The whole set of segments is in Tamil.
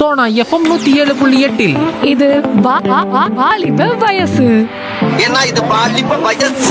சோனா எஃப்எம் நூத்தி ஏழு புள்ளி எட்டில் இது வா- வா- வா- வாலிப வயசு ஏன்னா இது பாலிப்ப வயசு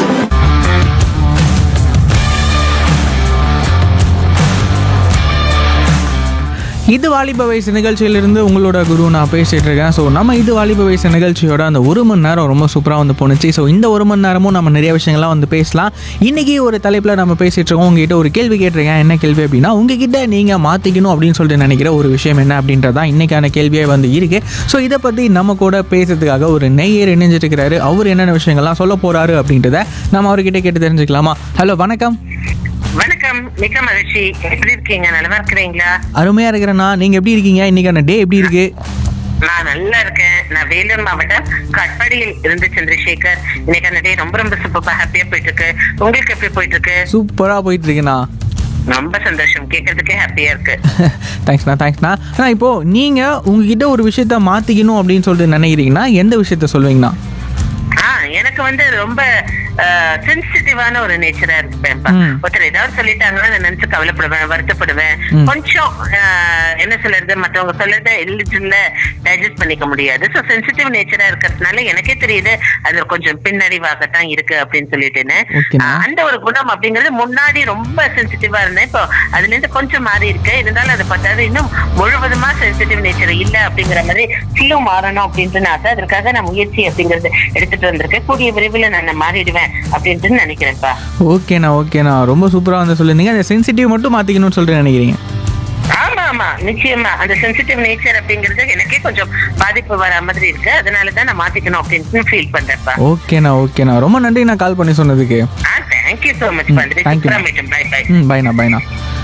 இது வாலிப வயசு நிகழ்ச்சியிலிருந்து உங்களோட குரு நான் பேசிட்டு இருக்கேன் ஸோ நம்ம இது வாலிப வயசு நிகழ்ச்சியோட அந்த ஒரு மணி நேரம் ரொம்ப சூப்பராக வந்து போணுச்சு ஸோ இந்த ஒரு மணி நேரமும் நம்ம நிறைய விஷயங்கள்லாம் வந்து பேசலாம் இன்னைக்கு ஒரு தலைப்பில் நம்ம பேசிட்டு இருக்கோம் உங்ககிட்ட ஒரு கேள்வி கேட்டிருக்கேன் என்ன கேள்வி அப்படின்னா உங்ககிட்ட நீங்கள் மாற்றிக்கணும் அப்படின்னு சொல்லிட்டு நினைக்கிற ஒரு விஷயம் என்ன அப்படின்றது தான் இன்னைக்கான கேள்வியே வந்து இருக்கு ஸோ இதை பற்றி நம்ம கூட பேசுறதுக்காக ஒரு நெய்யர் இணைஞ்சிட்டு இருக்கிறாரு அவர் என்னென்ன விஷயங்கள்லாம் சொல்ல போறாரு அப்படின்றத நம்ம அவர்கிட்ட கேட்டு தெரிஞ்சுக்கலாமா ஹலோ வணக்கம் வணக்கம் மிக்க மகிழ்ச்சி எப்படி இருக்கீங்க நலமா இருக்கிறீங்களா அருமையாக இருக்கிறேண்ணா நீங்கள் எப்படி இருக்கீங்க இன்னைக்கான டே எப்படி இருக்கு நான் நல்லா இருக்கேன் நான் வேலூர் மாவட்டம் கட்பாடியில் இருந்து சந்திரசேகர் இன்னைக்கு அந்த டே ரொம்ப ரொம்ப சூப்பரா ஹாப்பியா போயிட்டு இருக்கு உங்களுக்கு எப்படி போயிட்டு இருக்கு சூப்பராக போயிட்டு இருக்குண்ணா ரொம்ப சந்தோஷம் கேட்கறதுக்கே ஹாப்பியா இருக்கு தேங்க்ஸ்ண்ணா தேங்க்ஸ்ண்ணா ஆனால் இப்போது நீங்கள் உங்ககிட்ட ஒரு விஷயத்த மாற்றிக்கணும் அப்படின்னு சொல்லிட்டு நினைக்கிறீங்கன்னா எந்த விஷயத்த சொல்லுவீங்கண்ணா ஆ எனக்கு வந்து ரொம்ப சென்சிட்டிவான ஒரு நேச்சரா இருப்பேன்ப்பா ம். ஒருத்தர் ஏதாவது சொல்லிட்டாங்கன்னா அதை நினைச்சு கவலைப்படுவேன் வருத்தப்படுவேன் ம். கொஞ்சம் ஆஹ், என்ன சொல்றது மத்தவங்க சொல்றத எளிதில் டைஜஸ்ட் பண்ணிக்க முடியாது ஸோ சென்சிட்டிவ் நேச்சரா இருக்கிறதுனால எனக்கே தெரியுது அது கொஞ்சம் பின்னடைவாகத்தான் இருக்கு அப்படின்னு சொல்லிட்டுன்னு ஓகேண்ணா. ஆஹ், அந்த ஒரு குணம் அப்படிங்கிறது முன்னாடி ரொம்ப சென்சிட்டிவா இருந்தேன் இப்போ அதுல இருந்து கொஞ்சம் மாறி இருக்கு இருந்தாலும் அதை பார்த்தாது இன்னும் முழுவதுமா சென்சிட்டிவ் நேச்சர் இல்ல அப்படிங்கிற மாதிரி சிலும் மாறணும் அப்படின்ட்டு நான் ஆசை. அதற்காக நான் முயற்சி அப்படிங்கறது எடுத்துட்டு வந்திருக்கேன் கூடிய விரைவில் நான் மாறிடுவேன் அப்படின்ட்டு நினைக்கிறேன்ப்பா ஓகேண்ணா ஓகேண்ணா ரொம்ப சூப்பராக வந்து சொல்லியிருந்தீங்க அந்த சென்சிட்டிவ் மட்டும் மாற்றிக்கணும்னு சொல்லிட்டு நினைக்கிறீங்க ஆமா ஆமா நிச்சயமா அந்த சென்சிட்டிவ் நேச்சர் அப்படிங்கிறது எனக்கே கொஞ்சம் பாதிப்பு வர மாதிரி இருக்கு அதனால தான் நான் மாத்திக்கணும் அப்படின்னு ஃபீல் பண்றேன்ப்பா ஓகேண்ணா ஓகேண்ணா ரொம்ப நன்றி நான் கால் பண்ணி சொன்னதுக்கு ஆ தேங்க்யூ சோ மச் பண்றேன் thank you. பை பை ம் பைண்ணா பைண்ணா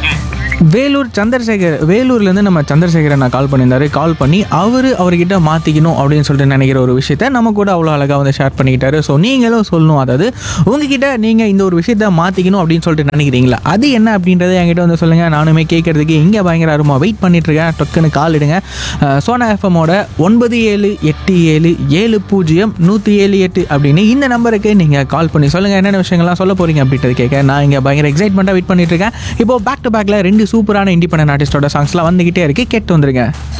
வேலூர் சந்திரசேகர் வேலூர்லேருந்து நம்ம சந்திரசேகரன் நான் கால் பண்ணியிருந்தாரு கால் பண்ணி அவர் அவர்கிட்ட மாற்றிக்கணும் அப்படின்னு சொல்லிட்டு நினைக்கிற ஒரு விஷயத்த நம்ம கூட அவ்வளோ அழகாக வந்து ஷேர் பண்ணிக்கிட்டாரு ஸோ நீங்களும் சொல்லணும் அதாவது உங்ககிட்ட நீங்கள் இந்த ஒரு விஷயத்த மாற்றிக்கணும் அப்படின்னு சொல்லிட்டு நினைக்கிறீங்களா அது என்ன அப்படின்றத என்கிட்ட வந்து சொல்லுங்கள் நானுமே கேட்கறதுக்கு இங்கே பயங்கர அருமா வெயிட் பண்ணிட்டு இருக்கேன் டக்குன்னு கால் இடுங்க அஹ், சோனா எஃப்எம்மோட ஒன்பது ஏழு எட்டு ஏழு ஏழு பூஜ்ஜியம் நூற்றி ஏழு எட்டு அப்படின்னு இந்த நம்பருக்கு நீங்கள் கால் பண்ணி சொல்லுங்கள் என்னென்ன விஷயங்கள்லாம் சொல்ல போகிறீங்க அப்படின்றது கேட்க நான் இங்கே பயங்கர எக்ஸைட்மெண்ட்டாக வெயிட் பண்ணிட்டு இருக்கேன் இப்போ பேக் டு பேக்கில் ரெண்டு சூப்பரான இண்டிபெண்டன்ட் ஆர்டிஸ்டோட சாங்ஸ்லாம் வந்துகிட்டே இருக்கு கேட்டு வந்துருங்க